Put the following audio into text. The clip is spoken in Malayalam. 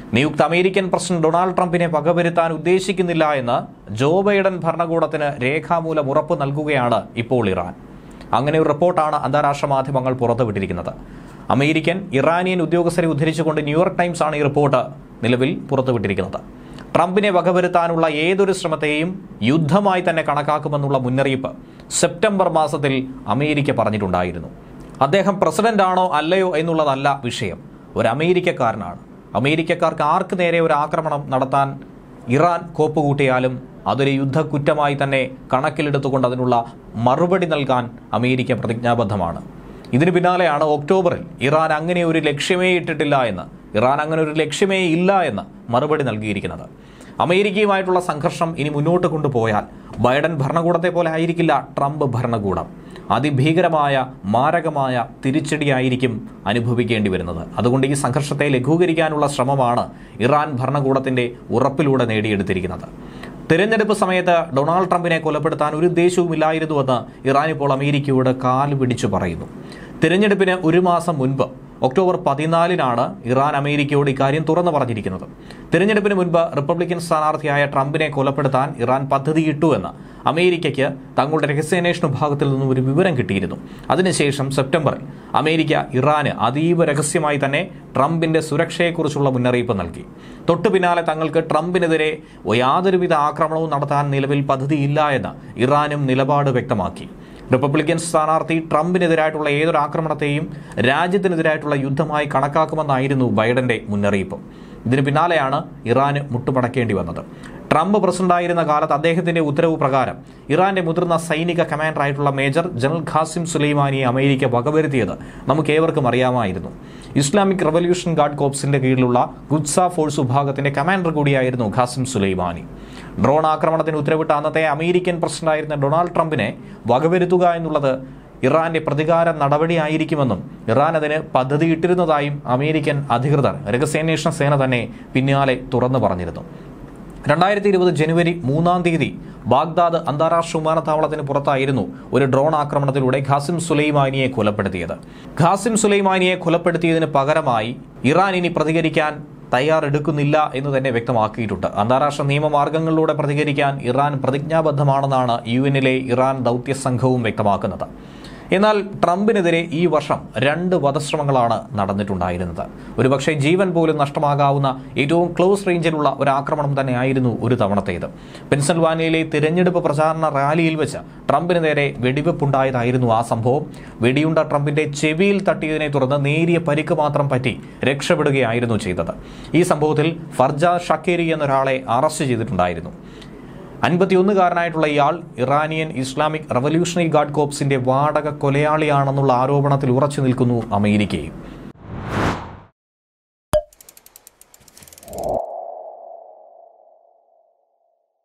നിയുക്ത അമേരിക്കൻ പ്രസിഡന്റ് ഡൊണാൾഡ് ട്രംപിനെ വകവരുത്താൻ ഉദ്ദേശിക്കുന്നില്ല എന്ന് ജോ ബൈഡൻ ഭരണകൂടത്തിന് രേഖാമൂലം ഉറപ്പ് നൽകുകയാണ് ഇപ്പോൾ ഇറാൻ അങ്ങനെ ഒരു റിപ്പോർട്ടാണ് അന്താരാഷ്ട്ര മാധ്യമങ്ങൾ പുറത്തുവിട്ടിരിക്കുന്നത് അമേരിക്കൻ ഇറാനിയൻ ഉദ്യോഗസ്ഥരെ ഉദ്ധരിച്ചുകൊണ്ട് ന്യൂയോർക്ക് ടൈംസ് ആണ് ഈ റിപ്പോർട്ട് നിലവിൽ പുറത്തുവിട്ടിരിക്കുന്നത് ട്രംപിനെ വകവരുത്താനുള്ള ഏതൊരു ശ്രമത്തെയും യുദ്ധമായി തന്നെ കണക്കാക്കുമെന്നുള്ള മുന്നറിയിപ്പ് സെപ്റ്റംബർ മാസത്തിൽ അമേരിക്ക പറഞ്ഞിട്ടുണ്ടായിരുന്നു അദ്ദേഹം പ്രസിഡന്റ് ആണോ അല്ലയോ എന്നുള്ളതല്ല വിഷയം ഒരു അമേരിക്കക്കാരനാണ് അമേരിക്കക്കാർക്ക് ആർക്ക് നേരെ ഒരു ആക്രമണം നടത്താൻ ഇറാൻ കോപ്പുകൂട്ടിയാലും അതൊരു യുദ്ധക്കുറ്റമായി തന്നെ കണക്കിലെടുത്തുകൊണ്ട് അതിനുള്ള മറുപടി നൽകാൻ അമേരിക്ക പ്രതിജ്ഞാബദ്ധമാണ് ഇതിന് പിന്നാലെയാണ് ഒക്ടോബറിൽ ഇറാൻ അങ്ങനെ ഒരു ലക്ഷ്യമേ ഇട്ടിട്ടില്ല എന്ന് ഇറാൻ അങ്ങനെ ഒരു ലക്ഷ്യമേ ഇല്ല എന്ന് മറുപടി നൽകിയിരിക്കുന്നത് അമേരിക്കയുമായിട്ടുള്ള സംഘർഷം ഇനി മുന്നോട്ട് കൊണ്ടുപോയാൽ ബൈഡൻ ഭരണകൂടത്തെ പോലെ ആയിരിക്കില്ല ട്രംപ് ഭരണകൂടം അതിഭീകരമായ മാരകമായ തിരിച്ചടിയായിരിക്കും അനുഭവിക്കേണ്ടി വരുന്നത് അതുകൊണ്ട് ഈ സംഘർഷത്തെ ലഘൂകരിക്കാനുള്ള ശ്രമമാണ് ഇറാൻ ഭരണകൂടത്തിന്റെ ഉറപ്പിലൂടെ നേടിയെടുത്തിരിക്കുന്നത് തിരഞ്ഞെടുപ്പ് സമയത്ത് ഡൊണാൾഡ് ട്രംപിനെ കൊലപ്പെടുത്താൻ ഒരു ഉദ്ദേശവുമില്ലായിരുന്നുവെന്ന് ഇറാൻ ഇപ്പോൾ അമേരിക്കയോട് കാല് പിടിച്ചു പറയുന്നു തിരഞ്ഞെടുപ്പിന് ഒരു മാസം മുൻപ് ഒക്ടോബർ പതിനാലിനാണ് ഇറാൻ അമേരിക്കയോട് ഇക്കാര്യം തുറന്നു പറഞ്ഞിരിക്കുന്നത് തിരഞ്ഞെടുപ്പിന് മുൻപ് റിപ്പബ്ലിക്കൻ സ്ഥാനാർത്ഥിയായ ട്രംപിനെ കൊലപ്പെടുത്താൻ ഇറാൻ പദ്ധതിയിട്ടു എന്ന് അമേരിക്കയ്ക്ക് തങ്ങളുടെ രഹസ്യാന്വേഷണ വിഭാഗത്തിൽ നിന്നും ഒരു വിവരം കിട്ടിയിരുന്നു അതിനുശേഷം സെപ്റ്റംബറിൽ അമേരിക്ക ഇറാന് അതീവ രഹസ്യമായി തന്നെ ട്രംപിന്റെ സുരക്ഷയെക്കുറിച്ചുള്ള മുന്നറിയിപ്പ് നൽകി തൊട്ടു പിന്നാലെ തങ്ങൾക്ക് ട്രംപിനെതിരെ യാതൊരുവിധ ആക്രമണവും നടത്താൻ നിലവിൽ പദ്ധതിയില്ല എന്ന് ഇറാനും നിലപാട് വ്യക്തമാക്കി റിപ്പബ്ലിക്കൻ സ്ഥാനാർത്ഥി ട്രംപിനെതിരായിട്ടുള്ള ഏതൊരു ആക്രമണത്തെയും രാജ്യത്തിനെതിരായിട്ടുള്ള യുദ്ധമായി കണക്കാക്കുമെന്നായിരുന്നു ബൈഡന്റെ മുന്നറിയിപ്പ് ഇതിന് പിന്നാലെയാണ് ഇറാന് മുട്ടുമടക്കേണ്ടി വന്നത് ട്രംപ് പ്രസിഡന്റായിരുന്ന കാലത്ത് അദ്ദേഹത്തിന്റെ ഉത്തരവ് പ്രകാരം ഇറാന്റെ മുതിർന്ന സൈനിക കമാൻഡറായിട്ടുള്ള മേജർ ജനറൽ ഖാസിം സുലൈമാനിയെ അമേരിക്ക വകവരുത്തിയത് നമുക്ക് ഏവർക്കും അറിയാമായിരുന്നു ഇസ്ലാമിക് റവല്യൂഷൻ ഗാർഡ് കോപ്സിന്റെ കീഴിലുള്ള ഗുഡ്സ ഫോഴ്സ് വിഭാഗത്തിന്റെ കമാൻഡർ കൂടിയായിരുന്നു ഖാസിം സുലൈമാനി ഡ്രോൺ ആക്രമണത്തിന് ഉത്തരവിട്ട അന്നത്തെ അമേരിക്കൻ പ്രസിഡന്റായിരുന്ന ഡൊണാൾഡ് ട്രംപിനെ വകവരുത്തുക എന്നുള്ളത് ഇറാന്റെ പ്രതികാര നടപടിയായിരിക്കുമെന്നും ഇറാൻ അതിന് പദ്ധതിയിട്ടിരുന്നതായും അമേരിക്കൻ അധികൃതർ രഹസ്യാന്വേഷണ സേന തന്നെ പിന്നാലെ തുറന്നു പറഞ്ഞിരുന്നു രണ്ടായിരത്തി ഇരുപത് ജനുവരി മൂന്നാം തീയതി ബാഗ്ദാദ് അന്താരാഷ്ട്ര വിമാനത്താവളത്തിന് പുറത്തായിരുന്നു ഒരു ഡ്രോൺ ആക്രമണത്തിലൂടെ ഖാസിം സുലൈമാനിയെ കൊലപ്പെടുത്തിയത് ഖാസിം സുലൈമാനിയെ കൊലപ്പെടുത്തിയതിന് പകരമായി ഇറാൻ ഇനി പ്രതികരിക്കാൻ തയ്യാറെടുക്കുന്നില്ല എന്ന് തന്നെ വ്യക്തമാക്കിയിട്ടുണ്ട് അന്താരാഷ്ട്ര നിയമമാർഗങ്ങളിലൂടെ പ്രതികരിക്കാൻ ഇറാൻ പ്രതിജ്ഞാബദ്ധമാണെന്നാണ് യു എന്നിലെ ഇറാൻ ദൗത്യ സംഘവും വ്യക്തമാക്കുന്നത് എന്നാൽ ട്രംപിനെതിരെ ഈ വർഷം രണ്ട് വധശ്രമങ്ങളാണ് നടന്നിട്ടുണ്ടായിരുന്നത് ഒരുപക്ഷെ ജീവൻ പോലും നഷ്ടമാകാവുന്ന ഏറ്റവും ക്ലോസ് റേഞ്ചിലുള്ള ഒരു ആക്രമണം തന്നെയായിരുന്നു ഒരു തവണത്തേത് പെൻസിൽവാനിയയിലെ തിരഞ്ഞെടുപ്പ് പ്രചാരണ റാലിയിൽ വെച്ച് ട്രംപിന് നേരെ വെടിവെപ്പുണ്ടായതായിരുന്നു ആ സംഭവം വെടിയുണ്ട ട്രംപിന്റെ ചെവിയിൽ തട്ടിയതിനെ തുടർന്ന് നേരിയ പരിക്ക് മാത്രം പറ്റി രക്ഷപ്പെടുകയായിരുന്നു ചെയ്തത് ഈ സംഭവത്തിൽ ഫർജ ഷക്കേരി എന്നൊരാളെ അറസ്റ്റ് ചെയ്തിട്ടുണ്ടായിരുന്നു അൻപത്തിയൊന്നുകാരനായിട്ടുള്ള ഇയാൾ ഇറാനിയൻ ഇസ്ലാമിക് റവല്യൂഷണറി ഗാർഡ് കോപ്സിന്റെ വാടക കൊലയാളിയാണെന്നുള്ള ആരോപണത്തിൽ ഉറച്ചു നിൽക്കുന്നു അമേരിക്കയും